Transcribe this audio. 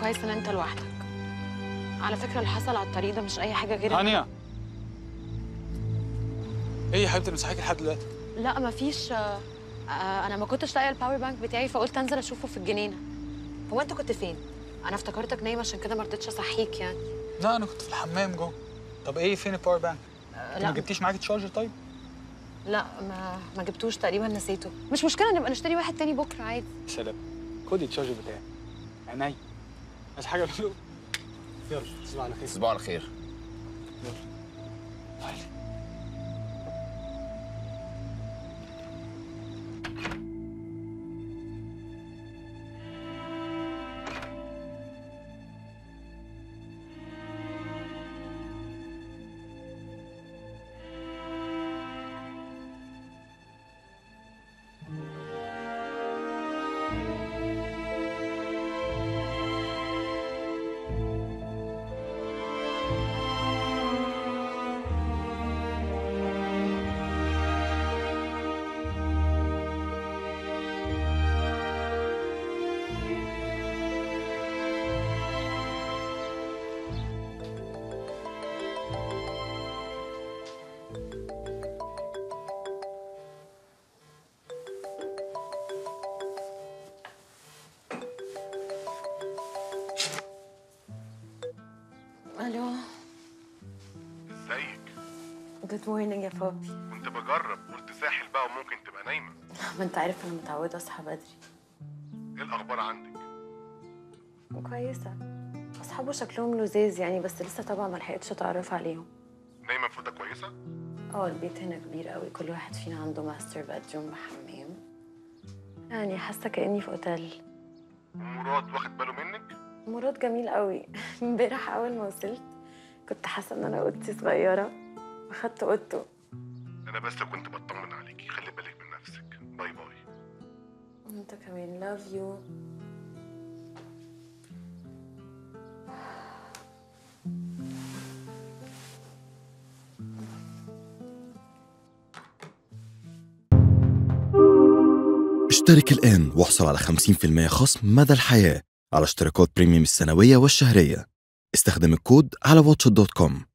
كويس ان انت لوحدك على فكره اللي حصل على الطريق ده مش اي حاجه غير هانيا ايه يا حبيبتي انا صحيك لحد دلوقتي لا مفيش آه، آه، انا ما كنتش لاقيه الباور بانك بتاعي فقلت انزل اشوفه في الجنينه هو انت كنت فين انا افتكرتك نايم عشان كده ما رضيتش اصحيك يعني لا انا كنت في الحمام جوه طب ايه فين الباور بانك آه، انت ما لا جبتيش معاكي تشارجر طيب لا ما ما جبتوش تقريبا نسيته مش مشكله نبقى نشتري واحد تاني بكره عادي سلام خدي التشارجر بتاعي عيني عايز حاجه له يلا تصبح على خير تصبحوا على خير تعالي الو ازيك جود مورنينج يا بابي كنت بجرب قلت ساحل بقى وممكن تبقى نايمه ما انت عارف انا متعوده اصحى بدري ايه الاخبار عندك كويسه اصحابه شكلهم لذيذ يعني بس لسه طبعا ما لحقتش اتعرف عليهم نايمه في اوضه كويسه اه البيت هنا كبير قوي كل واحد فينا عنده ماستر بادروم بحمام يعني حاسه كاني في اوتيل ومراد واخد باله منك مراد جميل قوي امبارح اول ما وصلت كنت حاسه ان انا اوضتي صغيره واخدت اوضته انا بس كنت بطمن عليكي خلي بالك من نفسك باي باي انت كمان لاف يو اشترك الآن واحصل على 50% خصم مدى الحياة على اشتراكات بريميوم السنوية والشهرية استخدم الكود على واتش دوت كوم